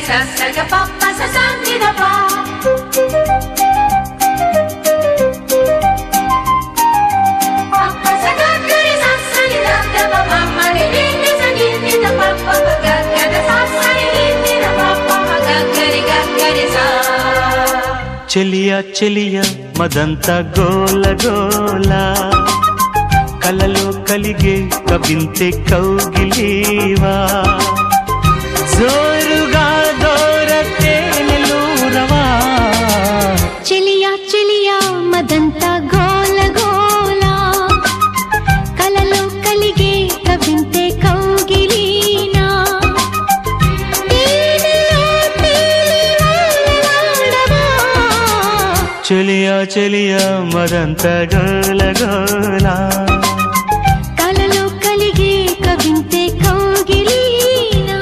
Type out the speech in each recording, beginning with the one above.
స సగ పప్ప స స ని ద ప పప్ప స గ గ రి స స ని ద ద ప మ మ రి రి ని స ని ని ద ప ప ప గ గ ద స స ని ని ని ద ప ప ప గ గ రి గ గ రి స చెలియ చెలియ మదంత గోల గోల కలలో కలిగే కవింతే కౌగిలీవా జోరుగా దోరతేనెలూరవా చెలియా చెలియా మదంతా గోల గోల కలలో కలిగే కవింతే కౌగిలీనా తేనెలో తేలి వాలలాడవా. చెలియ చెలియ మదంత గోల గోల కలలో కలిగే కవింతే కౌగిలీనా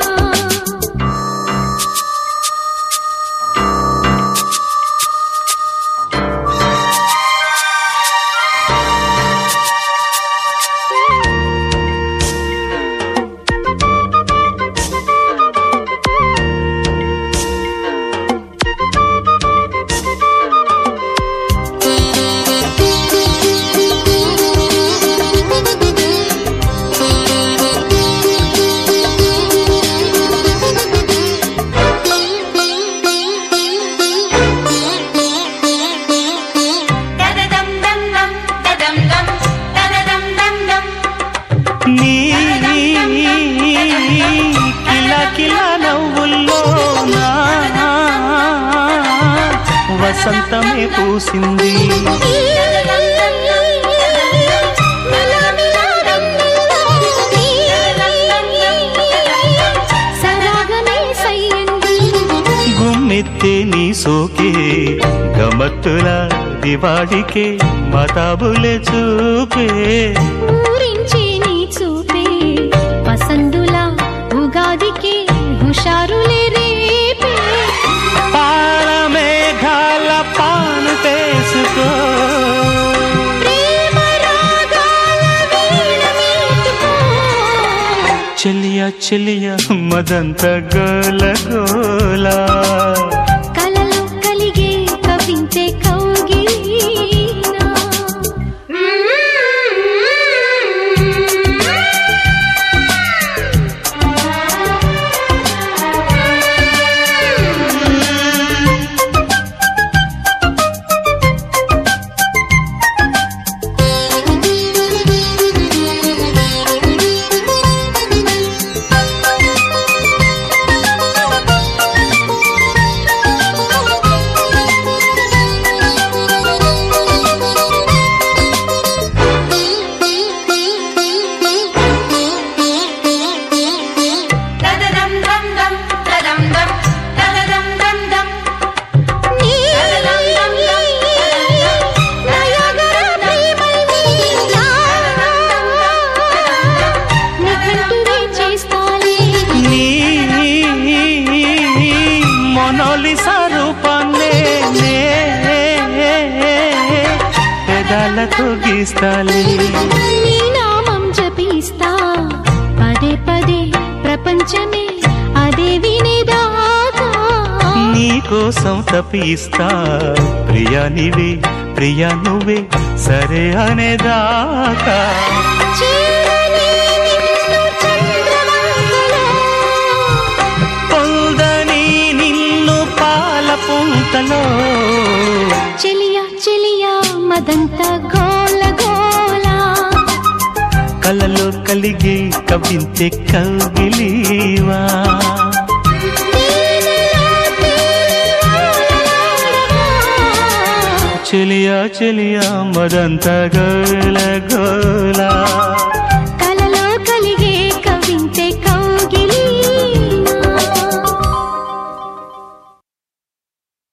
ద ద దం దం దం ద దం దం ద ద దం దం దం నీ కిల కిల నవ్వుల్లోనా వసంతమే పూసింది సరాగమే సయ్యంది గుమ్మెత్తే నీ సోకే గమత్తుల దివాడికే మతాబులే చూపే ఊరించి నీ చూపే పసందుల ఉగాదికి హుషారులే రేపే పాల మేఘాల పాను చేసుకో ప్రేమ రాగాల వీణ మీటుకో. చెలియ చెలియ మదంత గోల గోల కలలో కలిగే కవించే కౌగిలీనా ద ద దం దం దం ద దం దం ద ద దం దం దం నీ దం దం దం నయగర ప్రేమై నీలా. నిఘంటువే చేస్తాలే నీ మొనోలిసా రూపాన్నే నే పెదాలతో గీస్తాలే నీ నామం జపిస్తా పదే పదే ప్రపంచమే అదే వినేదాకా నీ కోసం తపిస్తా ప్రియా నీవే ప్రియా నువ్వే సరే అనేదాకా చేరని నిన్ను చంద్రవంకలో పొందని నిన్ను పాల పుంతలో చెలియా చెలియా మదంతా గోల గోల కలలో కలిగే కవింతే కౌగిలీవా తేనెలా తేలి వాలలాడవా. చెలియా చెలియా మదంత గోల గోలా